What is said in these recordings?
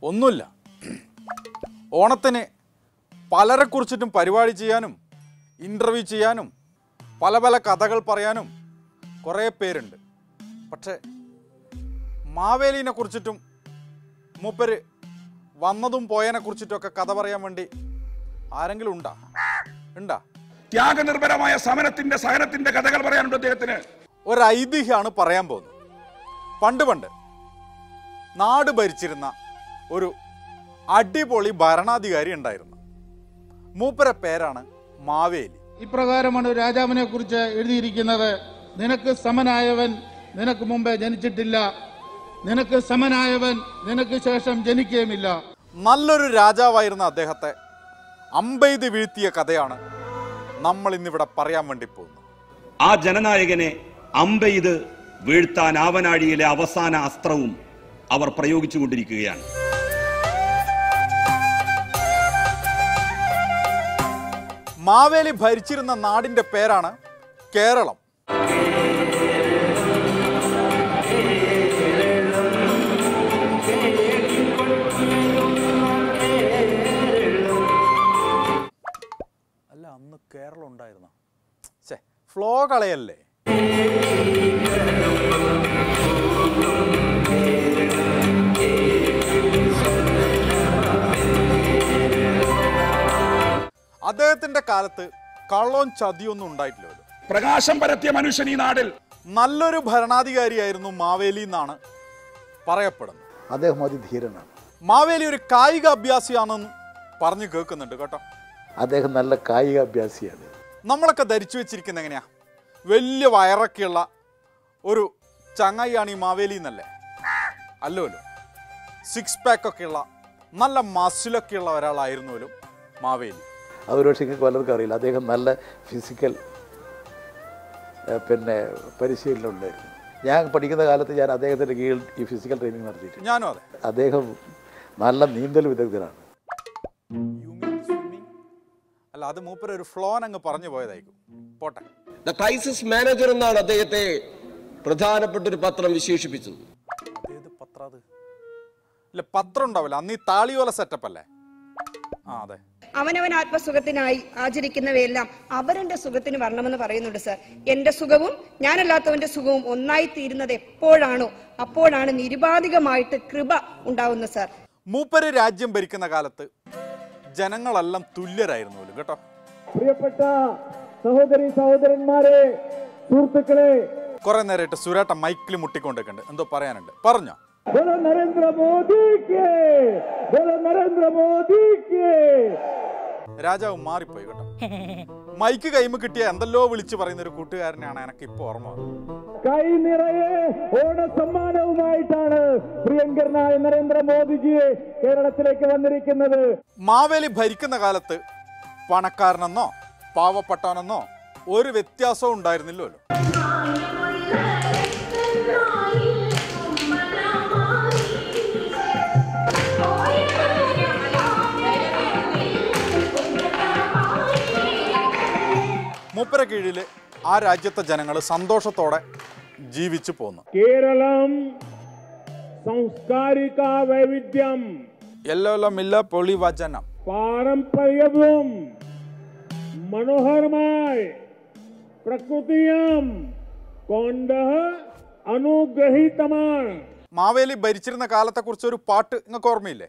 ഒന്നുമില്ല ഓണത്തിന് പലരെ കുറിച്ചിട്ടും പരിപാടി ചെയ്യാനും ഇൻ്റർവ്യൂ ചെയ്യാനും പല പല കഥകൾ പറയാനും കുറേ പേരുണ്ട് പക്ഷേ മാവേലിനെ കുറിച്ചിട്ടും മൂപ്പര് വന്നതും പോയതിനെ കുറിച്ചിട്ടൊക്കെ കഥ പറയാൻ വേണ്ടി ആരെങ്കിലും ഉണ്ടാ ഉണ്ടാ ത്യാഗനിർഭരമായ സമരത്തിന്റെ സഹനത്തിന്റെ കഥകൾ പറയാനുണ്ട് അദ്ദേഹത്തിന് ഒരു ഐതിഹ്യമാണ് പറയാൻ പോകുന്നത് പണ്ട് പണ്ട് നാട് ഭരിച്ചിരുന്ന ഒരു അടിപൊളി ഭരണാധികാരി ഉണ്ടായിരുന്നു മൂപ്പര പേരാണ് മാവേലി ഇപ്രകാരമാണ് രാജാവിനെ കുറിച്ച് എഴുതിയിരിക്കുന്നത് നിനക്ക് സമനായവൻ നിനക്ക് മുമ്പേ ജനിച്ചിട്ടില്ല നിനക്ക് സമനായവൻ നിനക്ക് ശേഷം ജനിക്കുകയുമില്ല നല്ലൊരു രാജാവായിരുന്ന അദ്ദേഹത്തെ അമ്പെയ്ത് വീഴ്ത്തിയ കഥയാണ് നമ്മൾ ഇന്നിവിടെ പറയാൻ വേണ്ടി പോകുന്നത് ആ ജനനായകനെ അമ്പെയ്ത് വീഴ്ത്താൻ ആവനാഴിയിലെ അവസാന അസ്ത്രവും അവർ പ്രയോഗിച്ചുകൊണ്ടിരിക്കുകയാണ് മാവേലി ഭരിച്ചിരുന്ന നാടിന്റെ പേരാണ് കേരളം അല്ല അന്ന് കേരളം ഉണ്ടായിരുന്ന ഫ്ലോ കളയല്ലേ അദ്ദേഹത്തിന്റെ കാലത്ത് കള്ളവും ചതിയൊന്നും ഉണ്ടായിട്ടില്ലല്ലോ പ്രകാശം പരത്തിയ മനുഷ്യൻ ഈ നാടിൽ നല്ലൊരു ഭരണാധികാരിയായിരുന്നു മാവേലി എന്നാണ് പറയപ്പെടുന്നത് അദ്ദേഹം അതിധീരനാണ് മാവേലി ഒരു കായിക അഭ്യാസിയാണെന്ന് പറഞ്ഞു കേൾക്കുന്നുണ്ട് കേട്ടോ അദ്ദേഹം നല്ല കായിക അഭ്യാസിയാണ് നമ്മളൊക്കെ ധരിച്ചു വെച്ചിരിക്കുന്നത് എങ്ങനെയാ വലിയ വയറൊക്കെയുള്ള ഒരു ചങ്ങായിയാണ് ഈ മാവേലി എന്നല്ലേ അല്ലോല്ലോ സിക്സ് പാക്ക് ഒക്കെയുള്ള നല്ല മസിലൊക്കെ ഉള്ള ഒരാളായിരുന്നോലും മാവേലി അത് പക്ഷേ നിങ്ങൾക്ക് പലർക്കും അറിയില്ല അദ്ദേഹം നല്ല ഫിസിക്കൽ ഏഹ്, പിന്നെ പരിശീലനം ഉണ്ടായിരുന്നു ഞാൻ പഠിക്കുന്ന കാലത്ത് ഞാൻ അദ്ദേഹത്തിൻ്റെ കീഴിൽ ഈ ഫിസിക്കൽ ട്രെയിനിങ് നടത്തിയിട്ടുണ്ട് ഞാനും അതെ അദ്ദേഹം നല്ല നീന്തൽ വിദഗ്ധനാണ് You mean swimming? അല്ല അത് മൂപ്പര് ഒരു ഫ്ലോൻ അങ്ങ് പറഞ്ഞു പോയതായിരിക്കും പോട്ടെ ദ ക്രൈസിസ് മാനേജർ എന്നാണ് അദ്ദേഹത്തെ പ്രധാനപ്പെട്ട ഒരു പത്രം വിശേഷിപ്പിച്ചത് അതേത് പത്രം അത് ഇല്ല പത്രം ഉണ്ടാവില്ല അന്ന് ഈ താളിയോല സെറ്റപ്പ് അല്ലേ ആ അതെ അവനവൻ ആത്മസുഖത്തിനായി ആചരിക്കുന്നവയെല്ലാം അവരന്റെ സുഖത്തിന് വരണമെന്ന് പറയുന്നുണ്ട് സർ എന്റെ സുഖവും ഞാനല്ലാത്തവന്റെ സുഖവും ഒന്നായി തീരുന്നത് എപ്പോഴാണോ അപ്പോഴാണ് നിരുപാധികമായിട്ട് കൃപ ഉണ്ടാവുന്നത് സർ മൂപ്പര് രാജ്യം ഭരിക്കുന്ന കാലത്ത് ജനങ്ങളെല്ലാം തുല്യരായിരുന്നു പോലും കേട്ടോ പ്രിയപ്പെട്ട സഹോദരി സഹോദരന്മാരെ സുഹൃത്തുക്കളെ കുറെ നേരമായിട്ട് സുരേട്ട മൈക്കിൽ മുട്ടിക്കൊണ്ടിരിക്കുന്നുണ്ട് എന്തോ പറയാനുണ്ട് പറഞ്ഞോ ബോലോ നരേന്ദ്ര മോദിക്ക് ബോലോ നരേന്ദ്ര മോദിക്ക് രാജാവ് മാറിപ്പോയി കേട്ടോ മൈക്ക് കൈമ കിട്ടിയ എന്തെല്ലോ വിളിച്ചു പറയുന്ന ഒരു കൂട്ടുകാരനാണ് എനിക്ക് ഇപ്പൊ ഓർമ്മ വന്നത്. കൈ നിറയെ ഓണസമ്മാനവുമായിട്ടാണ് പ്രിയങ്കരനായ നരേന്ദ്രമോദിജിയെ കേരളത്തിലേക്ക് വന്നിരിക്കുന്നത് മാവേലി ഭരിക്കുന്ന കാലത്ത് പണക്കാരനെന്നോ പാവപ്പെട്ടവനെന്നോ ഒരു വ്യത്യാസവും ഉണ്ടായിരുന്നില്ലല്ലോ മൂപ്പര കീഴിൽ ആ രാജ്യത്തെ ജനങ്ങൾ സന്തോഷത്തോടെ ജീവിച്ചു പോന്നു കേരളം സാംസ്കാരിക വൈവിധ്യം എല്ലാം ഇല്ല പൊളി വചനം പാരമ്പര്യവും മനോഹരമായി പ്രകൃതിയും കൊണ്ട് അനുഗ്രഹീതമാണ് മാവേലി ഭരിച്ചിരുന്ന കാലത്തെക്കുറിച്ച് ഒരു പാട്ട് നിങ്ങൾക്ക് ഓർമ്മയില്ലേ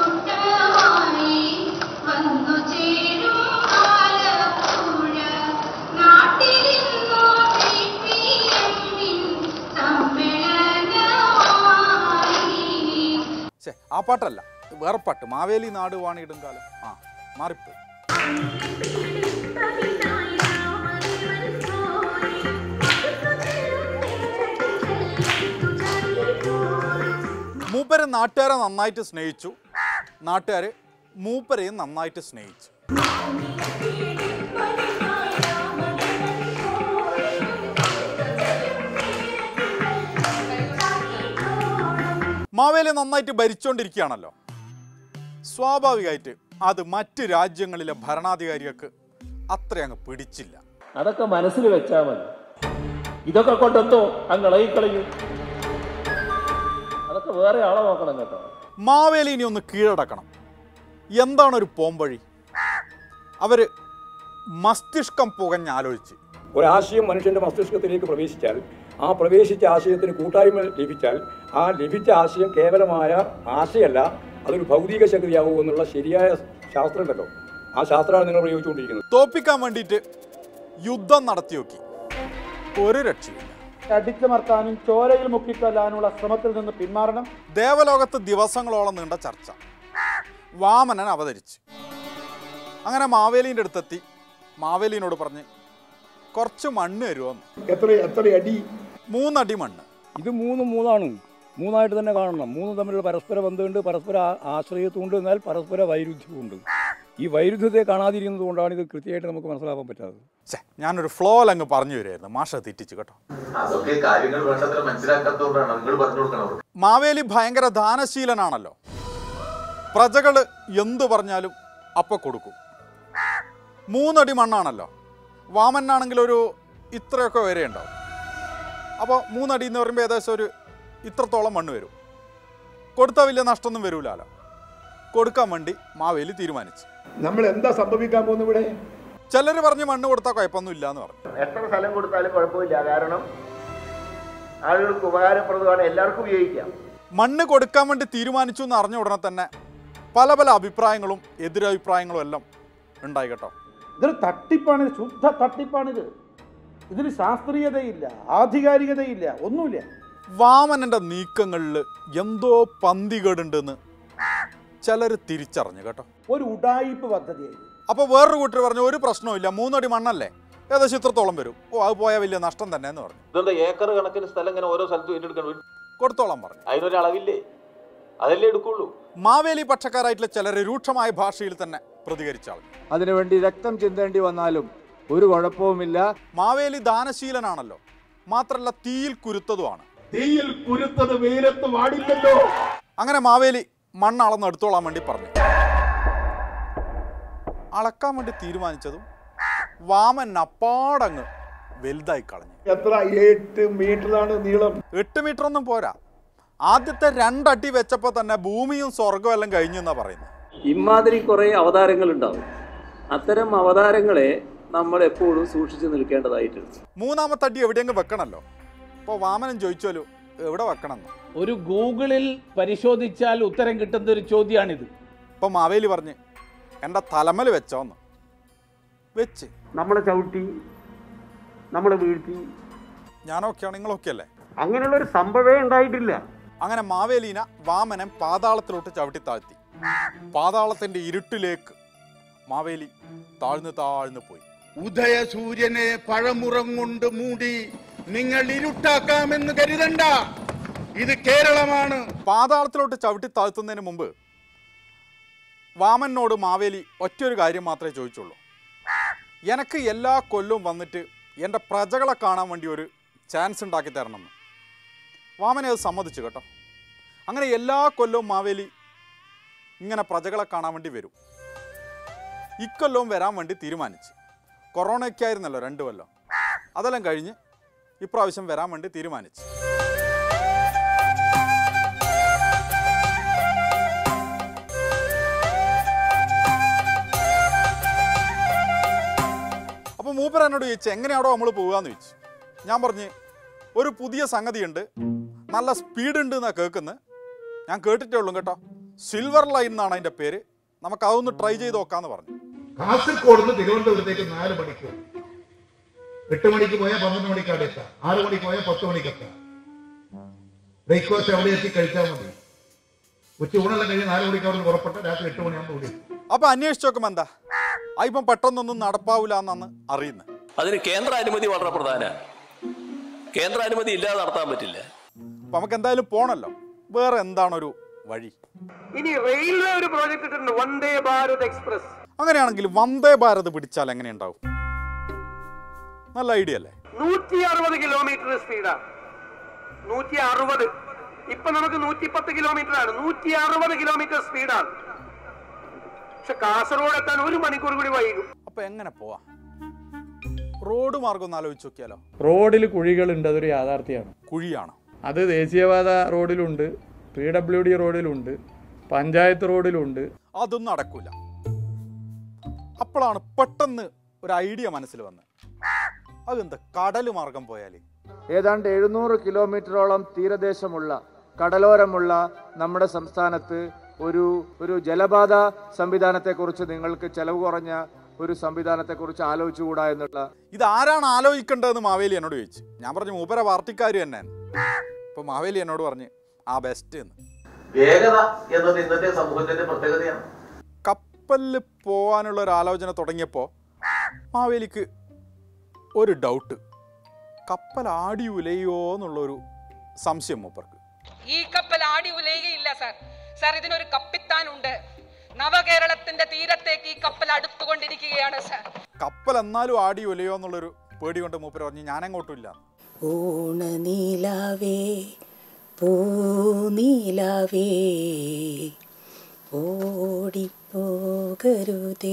ഛേ ആ പാട്ടല്ല വേറെ പാട്ട് മാവേലി നാട് വാണിയിടും കാലം ആ മാറിപ്പോയി മൂപ്പരെ നാട്ടുകാരെ നന്നായിട്ട് സ്നേഹിച്ചു നാട്ടുകാർ മൂപ്പരെയും നന്നായിട്ട് സ്നേഹിച്ചു മാവേലി നന്നായിട്ട് ഭരിച്ചുകൊണ്ടിരിക്കുകയാണല്ലോ സ്വാഭാവികമായിട്ട് അത് മറ്റ് രാജ്യങ്ങളിലെ ഭരണാധികാരികൾക്ക് അത്ര അങ്ങ് പിടിച്ചില്ല അതൊക്കെ മനസ്സിൽ വെച്ചാൽ മതി ഇതൊക്കെ കൊണ്ടെന്തോ അങ്ങ് ഇളകിക്കളയും അതൊക്കെ വേറെ ആളെ നോക്കണം കേട്ടോ മാവേലിനെ ഒന്ന് കീഴടക്കണം എന്താണ് ഒരു പോംവഴി അവർ മസ്തിഷ്കം പുകഞ്ഞാലോചിച്ച് ഒരാശയം മനുഷ്യന്റെ മസ്തിഷ്കത്തിലേക്ക് പ്രവേശിച്ചാൽ ആ പ്രവേശിച്ച ആശയത്തിന് കൂട്ടായ്മ ലഭിച്ചാൽ ആ ലഭിച്ച ആശയം കേവലമായ ആശയമല്ല അതൊരു ഭൗതിക ശക്തിയാകും എന്നുള്ള ശരിയായ ശാസ്ത്രം ഉണ്ടല്ലോ ആ ശാസ്ത്രമാണ് നിങ്ങൾ പ്രയോഗിച്ചുകൊണ്ടിരിക്കുന്നത് തോപ്പിക്കാൻ വേണ്ടിയിട്ട് യുദ്ധം നടത്തി നോക്കി ഒരു രക്ഷയില്ല അടിച്ചമർത്താനും ചോരയിൽ മുക്കിക്കൊല്ലാനുള്ള ശ്രമത്തിൽ നിന്ന് പിന്മാറണം ദേവലോകത്ത് ദിവസങ്ങളോളം നീണ്ട ചർച്ച വാമനൻ അവതരിച്ചു അങ്ങനെ മാവേലിൻ്റെ അടുത്തെത്തി മാവേലിനോട് പറഞ്ഞ് കുറച്ച് മണ്ണ് തരുമോന്ന് എത്ര എത്ര അടി മൂന്നടി മണ്ണ് ഇത് മൂന്നും മൂന്നാണ് മൂന്നായിട്ട് തന്നെ കാണണം മൂന്ന് തമ്മിലുള്ള പരസ്പര ബന്ധമുണ്ട് പരസ്പര ആശ്രയത്വമുണ്ട് എന്നാൽ പരസ്പര വൈരുദ്ധ്യമുണ്ട് ഈ വൈരുദ്ധ്യത്തെ കാണാതിരിക്കുന്നത് കൊണ്ടാണ് ഇത് കൃത്യമായിട്ട് നമുക്ക് മനസ്സിലാക്കാൻ പറ്റാത്തത് ഛേ ഞാനൊരു ഫ്ലോയിൽ അങ്ങ് പറഞ്ഞു വരുമായിരുന്നു മാഷ തെറ്റിച്ചു കേട്ടോ അതൊക്കെ കാര്യങ്ങൾ വേണ്ടത്ര മനസ്സിലാക്കാത്തതുകൊണ്ടാണ് നിങ്ങൾ പറഞ്ഞു കൊടുക്കണം അവർക്ക് മാവേലി ഭയങ്കര ദാനശീലനാണല്ലോ പ്രജകൾ എന്തു പറഞ്ഞാലും അപ്പൊ കൊടുക്കും മൂന്നടി മണ്ണാണല്ലോ വാമനാണെങ്കിൽ ഒരു ഇത്രയൊക്കെ വരെ ഉണ്ടാവും അപ്പോൾ മൂന്നടി എന്ന് പറയുമ്പോൾ ഏകദേശം ഒരു ഇത്രത്തോളം മണ്ണ് വരും കൊടുത്താൽ വലിയ നഷ്ടമൊന്നും വരൂലല്ലോ കൊടുക്കാൻ വേണ്ടി മാവേലി തീരുമാനിച്ചു നമ്മൾ എന്താ സംഭവിക്കാൻ പോകുന്നു ഇവിടെ ചിലർ പറഞ്ഞ് മണ്ണ് കൊടുത്താൽ കുഴപ്പമൊന്നും ഇല്ല എന്ന് പറഞ്ഞു എത്ര സ്ഥലം കൊടുത്താലും കുഴപ്പമില്ല കാരണം ആളുകൾക്ക് ഉപകാരപ്രദമാണ് എല്ലാവർക്കും ഉപയോഗിക്കാം മണ്ണ് കൊടുക്കാൻ വേണ്ടി തീരുമാനിച്ചു എന്ന് അറിഞ്ഞ ഉടനെ തന്നെ പല പല അഭിപ്രായങ്ങളും എതിരഭിപ്രായങ്ങളും എല്ലാം ഉണ്ടായി കേട്ടോ ഇതൊരു തട്ടിപ്പാണ് ശുദ്ധ തട്ടിപ്പാണിത് ഇതിന് ശാസ്ത്രീയതയില്ല ആധികാരികതയില്ല ഒന്നുമില്ല വാമനന്റെ നീക്കങ്ങളിൽ എന്തോ പന്തികേടുണ്ടെന്ന് ചിലർ തിരിച്ചറിഞ്ഞു കേട്ടോ ഒരു ഉഡായിപ്പ് പദ്ധതിയായി അപ്പോൾ വേറൊരു കൂട്ടർ പറഞ്ഞു ഒരു പ്രശ്നവുമില്ല മൂന്നടി മണ്ണല്ലേ ഏകദേശം ഇത്രത്തോളം വരും ഓ അത് പോയാൽ വലിയ നഷ്ടം തന്നെ എന്ന് പറഞ്ഞു ഇതെന്താ ഏക്കർ കണക്കിന് സ്ഥലം ഇങ്ങനെ ഓരോ സ്ഥലത്തും ഏറ്റെടുക്കണം കൊടുത്തോളം പറഞ്ഞു അതിനൊരു അളവില്ലേ അതല്ലേ എടുക്കുള്ളൂ മാവേലി പക്ഷക്കാരായിട്ടുള്ള ചിലർ രൂക്ഷമായ ഭാഷയിൽ തന്നെ പ്രതികരിച്ചാൾ അതിനുവേണ്ടി രക്തം ചിന്തേണ്ടി വന്നാലും ഒരു കുഴപ്പവുമില്ല മാവേലി ദാനശീലനാണല്ലോ മാത്രല്ല തീയിൽ കുരുത്തതുമാണ് തീയിൽ കുരുത്തത് വെയിലത്ത് വാടില്ലല്ലോ അങ്ങനെ മാവേലി മണ്ണ് അളന്ന് എടുത്തോളാൻ വേണ്ടി പറഞ്ഞു അളക്കാൻ വേണ്ടി തീരുമാനിച്ചതും വാമൻ അപ്പാടങ്ങ് വലുതായി കളഞ്ഞു എത്ര എട്ട് മീറ്ററാണ് നീളം എട്ട് മീറ്റർ ഒന്നും പോരാ ആദ്യത്തെ രണ്ടടി വെച്ചപ്പോൾ തന്നെ ഭൂമിയും സ്വർഗവും എല്ലാം കഴിഞ്ഞു എന്നാ പറയുന്നത് ഇമാതിരി കുറെ അവതാരങ്ങൾ ഉണ്ടാവും അത്തരം അവതാരങ്ങളെ നമ്മൾ എപ്പോഴും സൂക്ഷിച്ചു നിൽക്കേണ്ടതായിട്ടുണ്ട് മൂന്നാമത്തെ അടി എവിടെയെങ്കിലും വെക്കണമല്ലോ അപ്പോൾ വാമനൻ ചോദിച്ചാലോ എവിടെ വെക്കണം എന്ന് ഒരു ഗൂഗിളിൽ പരിശോധിച്ചാൽ ഉത്തരം കിട്ടുന്ന ഒരു ചോദ്യമാണിത് അപ്പോൾ മാവേലി പറഞ്ഞ് എൻ്റെ തലമൽ വെച്ചോന്ന് വെച്ച് നമ്മളെ ചവിട്ടി നമ്മളെ വീഴ്ത്തി ഞാനൊക്കെയാണ് നിങ്ങളൊക്കെ അല്ലേ അങ്ങനെയുള്ള ഒരു സംഭവമേ ഉണ്ടായിട്ടില്ല അങ്ങനെ മാവേലീന വാമനൻ പാതാളത്തിലോട്ട് ചവിട്ടി താഴ്ത്തി പാതാളത്തിന്റെ ഇരുട്ടിലേക്ക് മാവേലി താഴ്ന്നു താഴ്ന്നു പോയി ഉദയസൂര്യനെ പഴമുറം കൊണ്ട് മൂടി നിങ്ങൾ ഇരുട്ടാക്കാമെന്ന് കരുതണ്ട ഇത് കേരളമാണ് പാതാളത്തിലോട്ട് ചവിട്ടി താഴ്ത്തുന്നതിന് മുമ്പ് വാമനോട് മാവേലി ഒറ്റൊരു കാര്യം മാത്രമേ ചോദിച്ചുള്ളൂ എനക്ക് എല്ലാ കൊല്ലവും വന്നിട്ട് എൻ്റെ പ്രജകളെ കാണാൻ വേണ്ടി ഒരു ചാൻസ് ഉണ്ടാക്കി തരണമെന്ന് വാമനെ അത് സമ്മതിച്ചു കേട്ടോ അങ്ങനെ എല്ലാ കൊല്ലവും മാവേലി ഇങ്ങനെ പ്രജകളെ കാണാൻ വേണ്ടി വരും ഇക്കൊല്ലവും വരാൻ വേണ്ടി തീരുമാനിച്ചു കൊറോണയൊക്കെ ആയിരുന്നല്ലോ രണ്ട് കൊല്ലം അതെല്ലാം കഴിഞ്ഞ് ഇപ്രാവശ്യം വരാൻ വേണ്ടി തീരുമാനിച്ചു അപ്പോൾ മൂപ്പർ എന്നോട് ചോദിച്ചു എങ്ങനെയാണോ നമ്മൾ പോകാന്ന് ചോദിച്ചു ഞാൻ പറഞ്ഞ് ഒരു പുതിയ സംഗതിയുണ്ട് നല്ല സ്പീഡ് ഉണ്ട് എന്നാണ് കേൾക്കുന്നത് ഞാൻ കേട്ടിട്ടേ ഉള്ളൂ കേട്ടോ സിൽവർ ലൈൻ എന്നാണ് അതിൻ്റെ പേര് നമുക്ക് അതൊന്ന് ട്രൈ ചെയ്ത് നോക്കാമെന്ന് പറഞ്ഞു കാസർഗോഡ് നിന്ന് തിരുവനന്തപുരത്തേക്ക് നാല് മണിക്കൂർ എട്ട് മണിക്ക് പോയാൽ പന്ത്രണ്ട് മണിക്ക് അവിടെ എത്താം ആറ് മണിക്ക് പോയാൽ പത്ത് മണിക്ക് എത്താം ബ്രേക്ക്ഫാസ്റ്റ് അവിടെ എത്തി കഴിച്ചാൽ മതി ഉച്ച ഊണെല്ലാം കഴിഞ്ഞ് നാല് മണിക്ക് അവിടെ നിന്ന് പുറപ്പെട്ട രാത്രി എട്ട് മണിയാകുമ്പോൾ ഇവിടെ എത്തും. അപ്പോൾ അന്വേഷിച്ച് നോക്കുമ്പോൾ എന്താ ആ ഇപ്പം പെട്ടെന്നൊന്നും നടപ്പാവില്ല എന്നാണ് അറിയുന്നത് അതിന് കേന്ദ്ര അനുമതി വളരെ പ്രധാനമാണ് കേന്ദ്ര അനുമതി ഇല്ലാതെ നടത്താൻ പറ്റില്ല അപ്പം നമുക്ക് എന്തായാലും പോണല്ലോ വേറെ എന്താണൊരു വഴി ഇനി റെയിൽവേ ഒരു പ്രോജക്റ്റ് ഇട്ടിട്ടുണ്ട് വന്ദേ ഭാരത് എക്സ്പ്രസ് അങ്ങനെയാണെങ്കിൽ വന്ദേ ഭാരത് പിടിച്ചാൽ എങ്ങനെയുണ്ടാവും നല്ല ഐഡിയ അല്ലേ നൂറ്റി അറുപത് കിലോമീറ്റർ സ്പീഡാണ് നൂറ്റി അറുപത് ഇപ്പൊ നമുക്ക് നൂറ്റി പത്ത് കിലോമീറ്റർ ആണ് നൂറ്റി അറുപത് കിലോമീറ്റർ സ്പീഡാണ് പക്ഷെ കാസർഗോഡ് എത്താൻ ഒരു മണിക്കൂർ കൂടി വൈകും അപ്പൊ എങ്ങനെ പോവാ റോഡ് മാർഗം ഒന്ന് ആലോചിച്ച് നോക്കിയാലോ റോഡിൽ കുഴികളുണ്ട് അതൊരു യാഥാർത്ഥ്യമാണ് കുഴിയാണ് അത് ദേശീയപാത റോഡിലുണ്ട് പി ഡബ്ല്യു ഡി റോഡിലുണ്ട് പഞ്ചായത്ത് റോഡിലുണ്ട് അതൊന്നും നടക്കൂല അപ്പോഴാണ് പെട്ടെന്ന് ഒരു ഐഡിയ മനസ്സിൽ വന്നത് അതെന്താ കടൽ മാർഗം പോയാൽ ഏതാണ്ട് എഴുന്നൂറ് കിലോമീറ്ററോളം തീരദേശമുള്ള കടലോരമുള്ള നമ്മുടെ സംസ്ഥാനത്ത് ഒരു ഒരു ജലപാത സംവിധാനത്തെക്കുറിച്ച് നിങ്ങൾക്ക് ചെലവ് കുറഞ്ഞ ഒരു സംവിധാനത്തെക്കുറിച്ച് ആലോചിച്ചുകൂടാ എന്നുള്ള ഇത് ആരാണ് ആലോചിക്കേണ്ടതെന്ന് മാവേലി എന്നോട് ചോദിച്ചു ഞാൻ പറഞ്ഞു മൂപ്പര പാർട്ടിക്കാർ തന്നെ ഇപ്പൊ മാവേലി എന്നോട് പറഞ്ഞ് ആ ബെസ്റ്റ് എന്ന് വേഗത എന്നത് ഇന്നത്തെ സമൂഹത്തിന്റെ പ്രത്യേകതയാണ് കപ്പലിൽ പോകാനുള്ള ഒരു ആലോചന തുടങ്ങിയപ്പോൾ മാവേലിക്ക് ഒരു ഡൗട്ട് കപ്പൽ ആടി ഉലയോ എന്നുള്ളൊരു സംശയം മൂപ്പർക്ക് ഈ കപ്പൽ ആടി ഉലയുകയില്ല സാർ സാർ ഇതിനൊരു കപ്പിത്താനുണ്ട് നവകേരളത്തിന്റെ തീരത്തേക്ക് ഈ കപ്പൽ അടുത്തുകൊണ്ടിരിക്കുകയാണ് സാർ കപ്പൽ എന്നാലും ആടി ഉലയോ എന്നുള്ളൊരു പേടി കൊണ്ട് മൂപ്പര് പറഞ്ഞു ഞാനങ്ങോട്ടും ഇല്ല ഊണനീലാവേ പൂനീലാവേ ഓടിപ്പോകരുതേ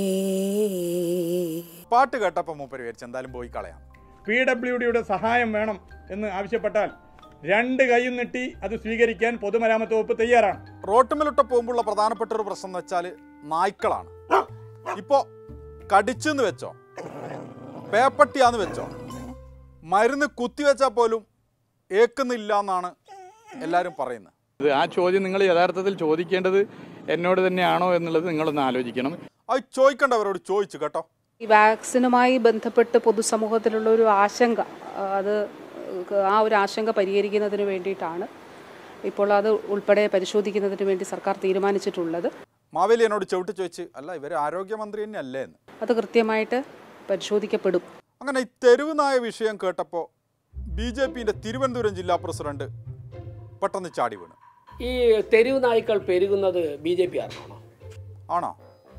പാട്ട് കേട്ടപ്പോൾ മൂപ്പര് വിചാരിച്ചു എന്തായാലും പോയി കളയാം പി ഡബ്ല്യു ഡിയുടെ സഹായം വേണം എന്ന് ആവശ്യപ്പെട്ടാൽ രണ്ട് കൈയും നീട്ടി അത് സ്വീകരിക്കാൻ പൊതുമരാമത്ത് വകുപ്പ് തയ്യാറാണ് റോട്ടുമിലിട്ട് പോകുമ്പോഴുള്ള പ്രധാനപ്പെട്ട ഒരു പ്രശ്നം എന്ന് വെച്ചാൽ നായ്ക്കളാണ് ഇപ്പോൾ കടിച്ചെന്ന് വെച്ചോ പേപ്പട്ടിയാന്ന് വെച്ചോ മരുന്ന് കുത്തിവെച്ചാൽ പോലും ഏക്കുന്നില്ല എന്നാണ് എല്ലാവരും പറയുന്നത് ഇത് ആ ചോദ്യം നിങ്ങൾ യഥാർത്ഥത്തിൽ ചോദിക്കേണ്ടത് എന്നോട് തന്നെയാണോ എന്നുള്ളത് നിങ്ങളൊന്ന് ആലോചിക്കണം അത് ചോദിക്കേണ്ടവരോട് ചോദിച്ചു കേട്ടോ ഈ വാക്സിനുമായി ബന്ധപ്പെട്ട് പൊതുസമൂഹത്തിലുള്ള ഒരു ആശങ്ക ആ, അത് ആ ഒരു ആശങ്ക പരിഹരിക്കുന്നതിന് വേണ്ടിയിട്ടാണ് ഇപ്പോൾ അത് ഉൾപ്പെടെ പരിശോധിക്കുന്നതിന് വേണ്ടി സർക്കാർ തീരുമാനിച്ചിട്ടുള്ളത് മാവേലി എന്നോട് ചവിട്ടി ചോദിച്ച് അല്ല ഇവർ ആരോഗ്യമന്ത്രി തന്നെ അല്ലേ എന്ന് അത് കൃത്യമായിട്ട് പരിശോധിക്കപ്പെടും അങ്ങനെ ഈ തെരുവ് നായ വിഷയം കേട്ടപ്പോൾ ബി ജെ പിന്റെ തിരുവനന്തപുരം ജില്ലാ പ്രസിഡന്റ് പെട്ടെന്ന് ചാടി വീണു ഈ തെരുവ് നായ്ക്കൾ പെരുകുന്നത് ബി ജെ പി ആർക്കാണോ ആണോ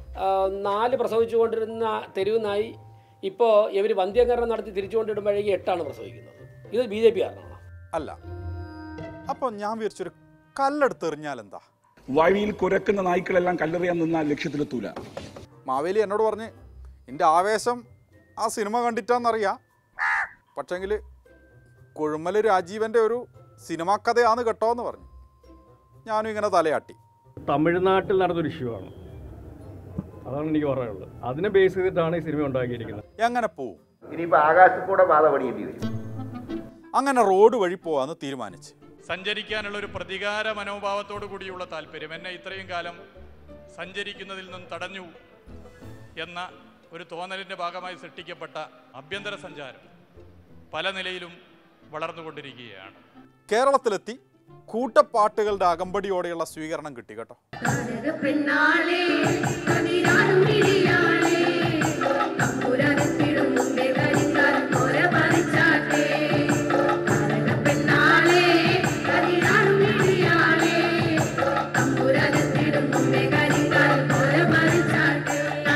നാല് പ്രസവിച്ചുകൊണ്ടിരുന്ന തെരുവ് നായി ഇപ്പോൾ ഇവർ വന്ധ്യകരണം നടത്തി തിരിച്ചുകൊണ്ടിടുമ്പോഴേക്ക് എട്ടാണ് പ്രസവിക്കുന്നത് ഇത് ബി ജെ പി ആർക്കാണോ അല്ല അപ്പോൾ ഞാൻ വിചാരിച്ചൊരു കല്ലെടുത്ത് എറിഞ്ഞാൽ എന്താ വഴിയിൽ കുരക്കുന്ന നായ്ക്കളെല്ലാം കല്ലെറിയാൻ നിന്നാൽ ലക്ഷ്യത്തിലെത്തൂല മാവേലി എന്നോട് പറഞ്ഞ് എൻ്റെ ആവേശം ആ സിനിമ കണ്ടിട്ടാന്നറിയാം പക്ഷെങ്കിൽ കുഴുമൽ രാജീവൻ്റെ ഒരു സിനിമാ കഥയാന്ന് കേട്ടോ എന്ന് പറഞ്ഞു ഞാനും ഇങ്ങനെ തലയാട്ടി തമിഴ്നാട്ടിൽ നടന്നൊരു ഇഷ്യൂ ആണ് അതാണ് എനിക്ക് പറയാനുള്ളത് അതിനെ ബേസ് ചെയ്തിട്ടാണ് ഈ സിനിമ ഉണ്ടാക്കിയിരിക്കുന്നത് എങ്ങനെ പോവും ഇനിയിപ്പോ ആകാശത്ത് കൂടെ പാത പണിയേണ്ടി വരും അങ്ങനെ റോഡ് വഴി പോവാന്ന് തീരുമാനിച്ച് സഞ്ചരിക്കാനുള്ള ഒരു പ്രതികാര മനോഭാവത്തോടു കൂടിയുള്ള താല്പര്യം എന്നെ ഇത്രയും കാലം സഞ്ചരിക്കുന്നതിൽ നിന്നും തടഞ്ഞു എന്ന ഒരു തോന്നലിൻ്റെ ഭാഗമായി സൃഷ്ടിക്കപ്പെട്ട ആഭ്യന്തര സഞ്ചാരം പല നിലയിലും വളർന്നുകൊണ്ടിരിക്കുകയാണ് കേരളത്തിലെത്തി കൂട്ടപ്പാട്ടുകളുടെ അകമ്പടിയോടെയുള്ള സ്വീകരണം കിട്ടി കേട്ടോ പെണ്ണാളെ കതിരാനും വിളിയാളെ തമ്പുരാനെത്തിടും മുമ്പേ കരിക്കാൽ കൊല പറിച്ചാട്ടെ പെണ്ണാളെ കതിരാനും വിളിയാളെ തമ്പുരാനെത്തിടും മുമ്പേ കരിക്കാൽ കൊല പറിച്ചാട്ടെ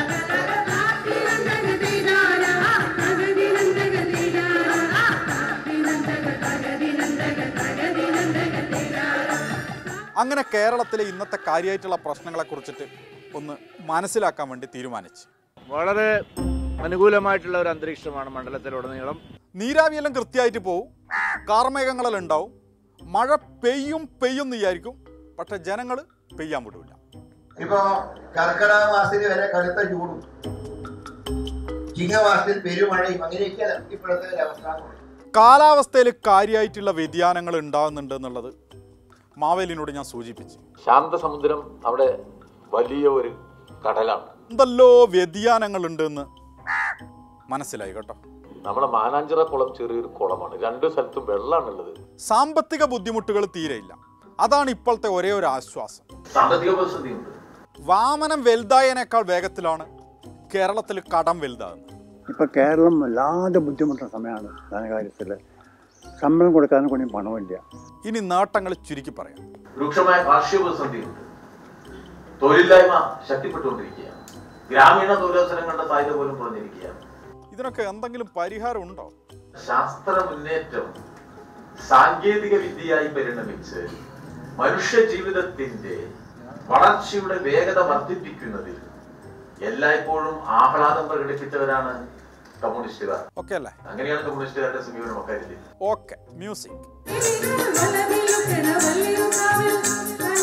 അങ്ങനെ കേരളത്തിലെ ഇന്നത്തെ കാര്യമായിട്ടുള്ള പ്രശ്നങ്ങളെ കുറിച്ചിട്ട് ഒന്ന് മനസ്സിലാക്കാൻ വേണ്ടി തീരുമാനിച്ചു വളരെ അനുകൂലമായിട്ടുള്ള ഒരു അന്തരീക്ഷമാണ് മണ്ഡലത്തിലുടനീളം നീരാവിയെല്ലാം കൃത്യമായിട്ട് പോവും കാർമേഘങ്ങളെല്ലാം ഉണ്ടാവും മഴ പെയ്യും പെയ്യും എന്ന് വിചാരിക്കും പക്ഷെ ജനങ്ങൾ പെയ്യാൻ വിടില്ല ഇപ്പൊ കർക്കിടക മാസത്തിൽ വരെ കടുത്ത ചൂടും ചിങ്ങമാസത്തിൽ പെരുമഴയും അങ്ങനെയൊക്കെയാണ് ഇപ്പോഴത്തെ ഒരു അവസ്ഥ കാലാവസ്ഥയിൽ കാര്യമായിട്ടുള്ള വ്യതിയാനങ്ങൾ ഉണ്ടാകുന്നുണ്ട് എന്നുള്ളത് മാവേലിനോട് ഞാൻ സൂചിപ്പിച്ചു ശാന്തസമുദ്രം അവിടെ വലിയ ഒരു കടലാണ് എന്തല്ലോ വ്യതിയാനങ്ങൾ ഉണ്ടെന്ന് മനസ്സിലായി കേട്ടോ നമ്മുടെ മാനാഞ്ചിറ കുളം ചെറിയൊരു കുളമാണ് രണ്ട് സ്ഥലത്തും വെള്ളമാണുള്ളത് സാമ്പത്തിക ബുദ്ധിമുട്ടുകൾ തീരെയില്ല അതാണ് ഇപ്പോഴത്തെ ഒരേ ഒരു ആശ്വാസം സാമ്പത്തിക പ്രതിസന്ധിയുണ്ട് വാമനം വലുതായതിനേക്കാൾ വേഗത്തിലാണ് കേരളത്തിൽ കടം വലുതാകുന്നത് ഇപ്പൊ കേരളം വല്ലാതെ ബുദ്ധിമുട്ടുന്ന സമയമാണ് ധനകാര്യത്തിൽ ശമ്പളം കൊടുക്കാനും കൂടി പണമില്ല ഇനി നേട്ടങ്ങൾ ചുരുക്കി പറയാം രൂക്ഷമായ കാർഷിക പ്രതിസന്ധിയുണ്ട് തൊഴിലില്ലായ്മ ശക്തിപ്പെട്ടുകൊണ്ടിരിക്കുകയാണ് ഗ്രാമീണ തൊഴിലവസരങ്ങളുടെ സാധ്യത പോലും കുറഞ്ഞിരിക്കുകയാണ് ഇതിനൊക്കെ എന്തെങ്കിലും പരിഹാരം ഉണ്ടോ ശാസ്ത്ര മുന്നേറ്റം സാങ്കേതിക വിദ്യയായി പരിണമിച്ച് മനുഷ്യ ജീവിതത്തിന്റെ വളർച്ചയുടെ വേഗത വർദ്ധിപ്പിക്കുന്നതിൽ എല്ലായ്പ്പോഴും ആഹ്ലാദം പ്രകടിപ്പിച്ചവരാണ് കമ്മ്യൂണിസ്റ്റുകാർ ഓക്കെ അല്ലേ അങ്ങനെയാണ് കമ്മ്യൂണിസ്റ്റുകാരുടെ സമീപനം അക്കാര്യത്തിൽ ഓക്കെ മ്യൂസിക് ും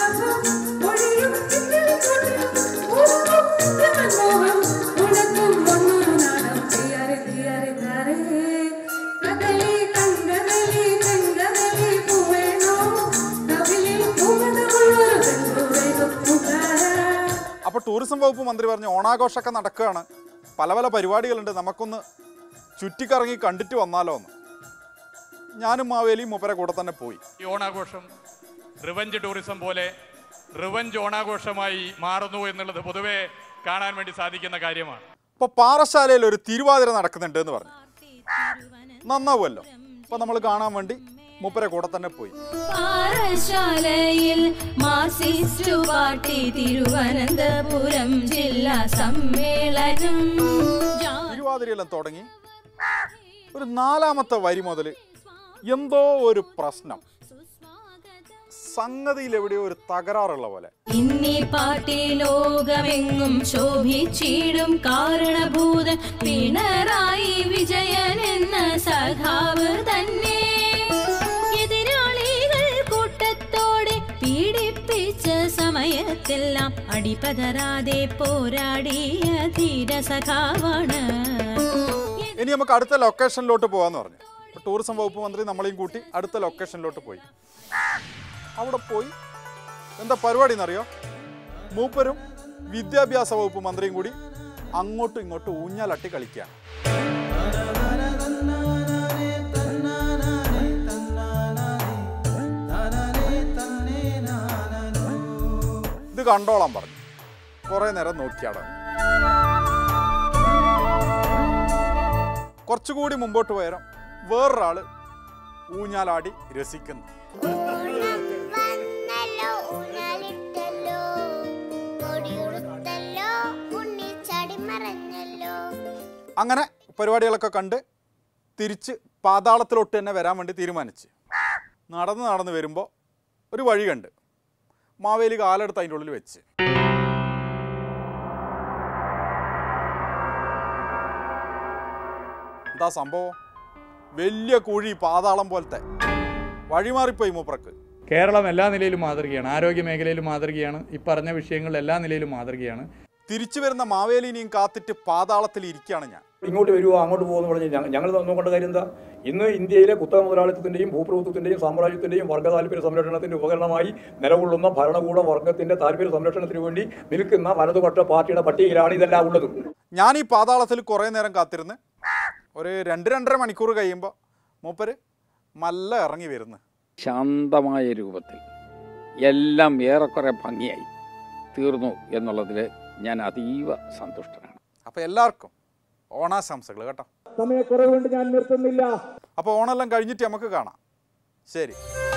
അപ്പോൾ ടൂറിസം വകുപ്പ് മന്ത്രി പറഞ്ഞു ഓണാഘോഷമൊക്കെ നടക്കുകയാണ് പല പല പരിപാടികളുണ്ട് നമുക്കൊന്ന് ചുറ്റിക്കറങ്ങി കണ്ടിട്ട് വന്നാലോ എന്ന് ഞാനും മാവേലിയും മൂപ്പരെ കൂടെ തന്നെ പോയി ഈ ഓണാഘോഷം റിവഞ്ച് ടൂറിസം പോലെ റിവഞ്ച് ഓണാഘോഷമായി മാറുന്നു എന്നുള്ളത് പൊതുവെ കാണാൻ വേണ്ടി സാധിക്കുന്ന കാര്യമാണ് ഇപ്പോൾ പാറശാലയിൽ ഒരു തിരുവാതിര നടക്കുന്നുണ്ട് എന്ന് പറഞ്ഞു നന്നാവുമല്ലോ അപ്പോൾ നമ്മൾ കാണാൻ വേണ്ടി മൂപ്പരെ കൂടെ തന്നെ പോയി പാറശാലയിൽ മാർസിസ്റ്റു പാർട്ടി തിരുവനന്തപുരം ജില്ലാ സമ്മേളനം തിരുവാതിരയെല്ലാം തുടങ്ങി ഒരു നാലാമത്തെ വരി മുതൽ എന്തോ ഒരു പ്രശ്നം സംഗതിയിൽ എവിടെയോ ഒരു തകരാറുള്ള പോലെ ഇന്നീ പാർട്ടി ലോകമെങ്ങും ശോഭിച്ചിടും കാരണഭൂതൻ പിണറായി വിജയൻ എന്ന സഖാവ് തന്നെ എതിരാളികൾ കൂട്ടത്തോടെ പീഡിപ്പിച്ച സമയത്തെല്ലാം അടിപതരാതെ പോരാടിയ ധീര സഖാവാണ് ഇനി നമുക്ക് അടുത്ത ലൊക്കേഷനിലോട്ട് പോകാന്ന് പറഞ്ഞു അപ്പോൾ ടൂറിസം വകുപ്പ് മന്ത്രി നമ്മളെയും കൂട്ടി അടുത്ത ലൊക്കേഷനിലോട്ട് പോയി അവിടെ പോയി എന്താ പരിപാടി എന്നറിയോ മൂപ്പരും വിദ്യാഭ്യാസ വകുപ്പ് മന്ത്രിയും കൂടി അങ്ങോട്ടും ഇങ്ങോട്ടും ഊഞ്ഞാലട്ടി കളിക്കുകയാണ് ഇത് കണ്ടോളാൻ പറഞ്ഞു കുറേ നേരം നോക്കിയാണ് കുറച്ചുകൂടി മുമ്പോട്ട് പോയാലും വേറൊരാള് ഊഞ്ഞാലാടി രസിക്കുന്നു അങ്ങനെ പരിപാടികളൊക്കെ കണ്ട് തിരിച്ച് പാതാളത്തിലോട്ട് തന്നെ വരാൻ വേണ്ടി തീരുമാനിച്ച് നടന്ന് നടന്ന് വരുമ്പോൾ ഒരു വഴി കണ്ട് മാവേലി കാലെടുത്ത് അതിൻ്റെ ഉള്ളിൽ വെച്ച് എന്താ സംഭവം വലിയ കുഴി പാതാളം പോലത്തെ വഴിമാറിപ്പോയി മൂപ്പറക്ക് കേരളം എല്ലാ നിലയിലും മാതൃകയാണ് ആരോഗ്യ മേഖലയിലും മാതൃകയാണ് ഈ പറഞ്ഞ വിഷയങ്ങളിൽ എല്ലാ നിലയിലും മാതൃകയാണ് തിരിച്ചു വരുന്ന മാവേലിനെയും കാത്തിട്ട് പാതാളത്തിൽ ഇരിക്കുകയാണ് ഞാൻ ഇങ്ങോട്ട് വരുമോ അങ്ങോട്ട് പോകുമെന്ന് പറഞ്ഞ് ഞങ്ങൾ ഞങ്ങൾ നോക്കേണ്ട കാര്യം എന്താ ഇന്ന് ഇന്ത്യയിലെ കുത്തക മുതലാളിത്തത്തിന്റെയും ഭൂപ്രഭുത്വത്തിന്റെയും സാമ്രാജ്യത്തിന്റെയും വർഗ്ഗ താല്പര്യ സംരക്ഷണത്തിന്റെ ഉപകരണമായി നിലകൊള്ളുന്ന ഭരണകൂട വർഗത്തിന്റെ താല്പര്യ സംരക്ഷണത്തിന് വേണ്ടി നിൽക്കുന്ന വലതുപക്ഷ പാർട്ടിയുടെ പട്ടികയിലാണ് ഇതെല്ലാം ഉള്ളത് ഞാൻ ഈ പാതാളത്തിൽ കുറേ നേരം കാത്തിരുന്ന് ഒരു രണ്ട് രണ്ടര മണിക്കൂർ കഴിയുമ്പോൾ മൂപ്പര് മല്ല ഇറങ്ങി വരുന്നു ശാന്തമായ രൂപത്തിൽ എല്ലാം ഏറെക്കുറെ ഭംഗിയായി തീർന്നു എന്നുള്ളതിൽ ഞാൻ അതീവ സന്തുഷ്ടനാണ് അപ്പോൾ എല്ലാവർക്കും ഓണാശംസകൾ കേട്ടോ സമയക്കുറവുകൊണ്ട് ഞാൻ നിർത്തുന്നില്ല അപ്പോൾ ഓണമെല്ലാം കഴിഞ്ഞിട്ട് നമുക്ക് കാണാം ശരി